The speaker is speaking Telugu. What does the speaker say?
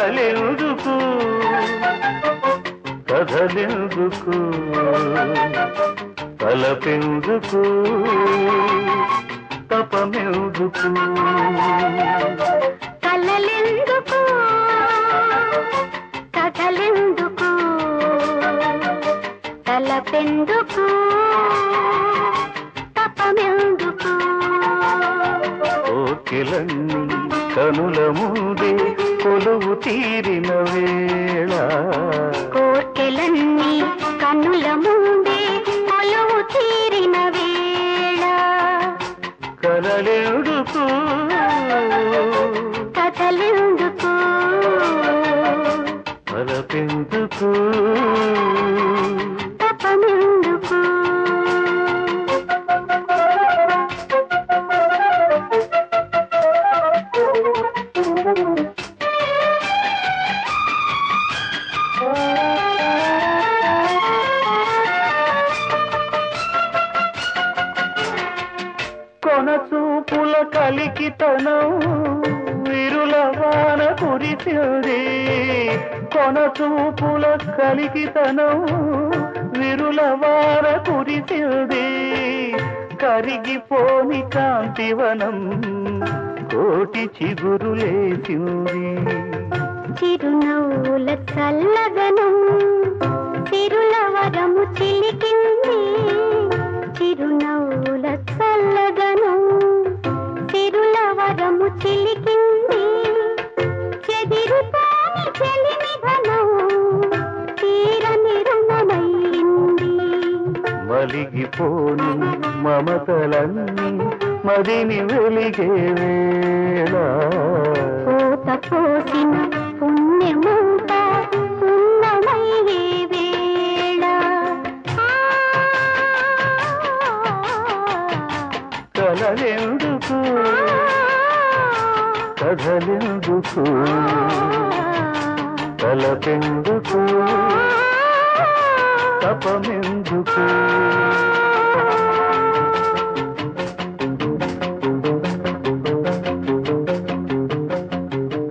కలలెందుకు కథలెందుకు తలపెందుకు తపమెందుకు కలలెందుకు కథలెందుకు తలపెందుకు తపమెందుకు కోకిలన్నీ కనుల ముందే కొలువు తీరిన వేళ కోర్కెలన్నీ కన్నుల ముందే కొలువు తీరిన వేళ కలలెందుకు కథలెందుకు తలపెందుకు తపమెందుకు కొన చూపుల కలికితనం విరుల వాన కురిసింది కొన చూపుల కలికితనం విరుల వాన కురిసింది కరిగిపోని కాంతివనం కోటి చిగురులేసింది చిరునవ్వుల చల్లదనం చిరుల వరము చిలికింది చిరునవ్వుల చల్లదనం చిరుల వరము చిలికింది చెదిరిపోని చెలిమిధనం తీరని రుణమైంది మలిగిపోని మమతలన్నీ మదిని వెలిగే వేళ పూత పోసిన పుణ్యమంత పుణ్యమయ్యే వేళ ఆ, కలలెందుకు కథలెందుకు తలపెందుకు తపమెందుకు